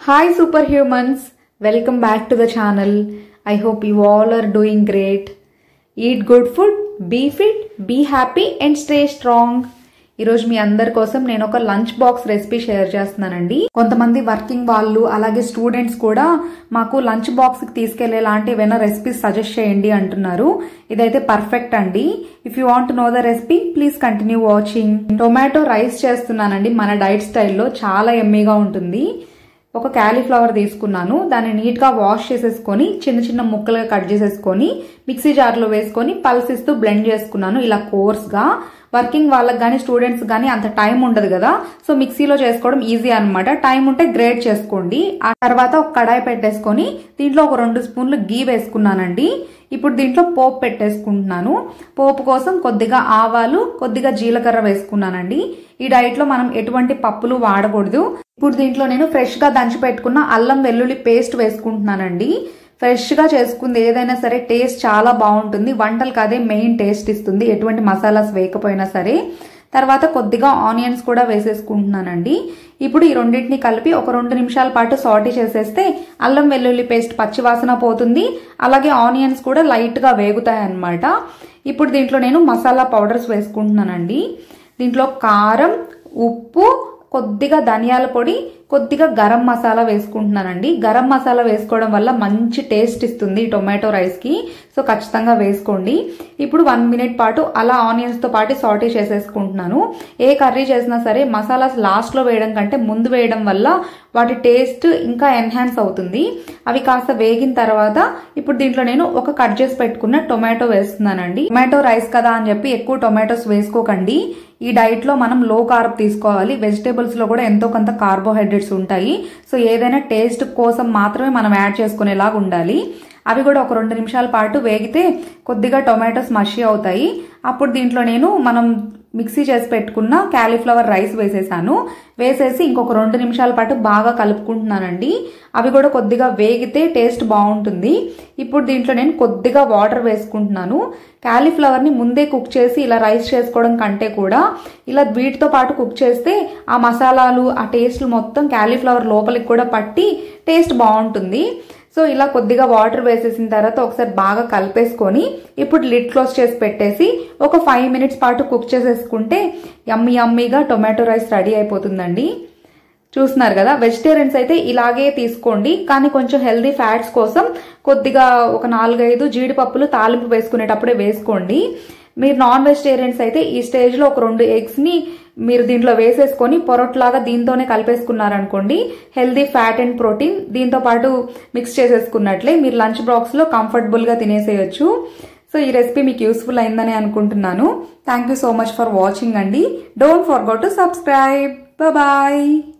Hi, superhumans. Welcome back to the channel. I hope you all are doing great. Eat good food, be fit, be happy and stay strong. ఈరోజు మీ అందరి కోసం నేను ఒక lunch box recipe share చేస్తున్నానండి కొంతమంది working వాళ్ళు అలాగే students కూడా మాకు లంచ్ బాక్స్ కి తీసుకెళ్లే లాంటి ఏమైనా రెసిపీస్ సజెస్ట్ చేయండి అంటున్నారు ఇదైతే పర్ఫెక్ట్ అండి if you want know the recipe please continue watching tomato rice చేస్తున్నానండి మన డైట్ స్టైల్లో చాలా ఎమ్మీగా ఉంటుంది ఒక క్యాలీఫ్లవర్ తీసుకున్నాను దాన్ని నీట్గా వాష్ చేసేసుకొని చిన్న చిన్న ముక్కలుగా కట్ చేసేసుకొని మిక్సీ జార్లో వేసుకొని పల్స్ ఇస్తూ బ్లెండ్ చేసుకున్నాను ఇలా కోర్స్గా వర్కింగ్ వాళ్ళకి కానీ స్టూడెంట్స్ కానీ అంత టైం ఉండదు కదా సో మిక్సీలో చేసుకోవడం ఈజీ అనమాట టైం ఉంటే గ్రేట్ చేసుకోండి ఆ తర్వాత ఒక కడాయి పెట్టేసుకొని దీంట్లో ఒక రెండు స్పూన్లు గీ వేసుకున్నానండి ఇప్పుడు దీంట్లో పోపు పెట్టేసుకుంటున్నాను పోపు కోసం కొద్దిగా ఆవాలు కొద్దిగా జీలకర్ర వేసుకున్నానండి ఈ డైట్లో మనం ఎటువంటి పప్పులు వాడకూడదు ఇప్పుడు దీంట్లో నేను ఫ్రెష్గా దంచి పెట్టుకున్న అల్లం వెల్లుల్లి పేస్ట్ వేసుకుంటున్నానండి ఫ్రెష్గా చేసుకుంది ఏదైనా సరే టేస్ట్ చాలా బాగుంటుంది వంటలకు అదే మెయిన్ టేస్ట్ ఇస్తుంది ఎటువంటి మసాలాస్ వేయకపోయినా సరే తర్వాత కొద్దిగా ఆనియన్స్ కూడా వేసేసుకుంటున్నానండి ఇప్పుడు ఈ రెండింటిని కలిపి ఒక రెండు నిమిషాల పాటు సాటీ చేసేస్తే అల్లం వెల్లుల్లి పేస్ట్ పచ్చివాసన పోతుంది అలాగే ఆనియన్స్ కూడా లైట్గా వేగుతాయి అన్నమాట ఇప్పుడు దీంట్లో నేను మసాలా పౌడర్స్ వేసుకుంటున్నానండి దీంట్లో కారం ఉప్పు కొద్దిగా ధనియాల పొడి కొద్దిగా గరం మసాలా వేసుకుంటున్నానండి గరం మసాలా వేసుకోవడం వల్ల మంచి టేస్ట్ ఇస్తుంది టొమాటో రైస్కి సో ఖచ్చితంగా వేసుకోండి ఇప్పుడు వన్ మినిట్ పాటు అలా ఆనియన్స్తో పాటు సాటీ చేసేసుకుంటున్నాను ఏ కర్రీ చేసినా సరే మసాలాస్ లాస్ట్లో వేయడం కంటే ముందు వేయడం వల్ల వాటి టేస్ట్ ఇంకా ఎన్హాన్స్ అవుతుంది అవి కాస్త వేగిన తర్వాత ఇప్పుడు దీంట్లో నేను ఒక కట్ చేసి పెట్టుకున్న టొమాటో వేస్తున్నానండి టొమాటో రైస్ కదా అని చెప్పి ఎక్కువ టొమాటోస్ వేసుకోకండి ఈ డైట్లో మనం లో కార్బ్ తీసుకోవాలి వెజిటేబుల్స్లో కూడా ఎంతో కొంత కార్బోహైడ్రేట్స్ ఉంటాయి సో ఏదైనా టేస్ట్ కోసం మాత్రమే మనం యాడ్ చేసుకునేలాగా ఉండాలి అవి కూడా ఒక రెండు నిమిషాల పాటు వేగితే కొద్దిగా టొమాటోస్ మషి అవుతాయి అప్పుడు దీంట్లో నేను మనం మిక్సీ చేసి పెట్టుకున్న క్యాలీఫ్లవర్ రైస్ వేసేసాను వేసేసి ఇంకొక రెండు నిమిషాల పాటు బాగా కలుపుకుంటున్నానండి అవి కూడా కొద్దిగా వేగితే టేస్ట్ బాగుంటుంది ఇప్పుడు దీంట్లో నేను కొద్దిగా వాటర్ వేసుకుంటున్నాను క్యాలీఫ్లవర్ని ముందే కుక్ చేసి ఇలా రైస్ చేసుకోవడం కంటే కూడా ఇలా వీటితో పాటు కుక్ చేస్తే ఆ మసాలాలు ఆ టేస్ట్లు మొత్తం క్యాలీఫ్లవర్ లోపలికి కూడా పట్టి టేస్ట్ బాగుంటుంది సో ఇలా కొద్దిగా వాటర్ వేసేసిన తర్వాత ఒకసారి బాగా కలిపేసుకొని ఇప్పుడు లిడ్ క్లోజ్ చేసి పెట్టేసి ఒక ఫైవ్ మినిట్స్ పాటు కుక్ చేసేసుకుంటే యమ్మీ యమ్మీగా టొమాటో రైస్ రెడీ అయిపోతుందండి చూస్తున్నారు కదా వెజిటేరియన్స్ అయితే ఇలాగే తీసుకోండి కానీ కొంచెం హెల్దీ ఫ్యాట్స్ కోసం కొద్దిగా ఒక నాలుగైదు జీడిపప్పులు తాలింపు వేసుకునేటప్పుడే వేసుకోండి మీరు నాన్ వెజిటేరియన్స్ అయితే ఈ స్టేజ్లో ఒక రెండు ఎగ్స్ని మీరు దీంట్లో వేసేసుకొని పొరట్లాగా దీంతోనే కలిపేసుకున్నారనుకోండి హెల్దీ ఫ్యాట్ అండ్ ప్రోటీన్ దీంతో పాటు మిక్స్ చేసేసుకున్నట్లే మీరు లంచ్ బాక్స్లో కంఫర్టబుల్గా తినేసేయచ్చు సో ఈ రెసిపీ మీకు యూస్ఫుల్ అయిందని అనుకుంటున్నాను thank you so much for watching అండి don't forget to subscribe bye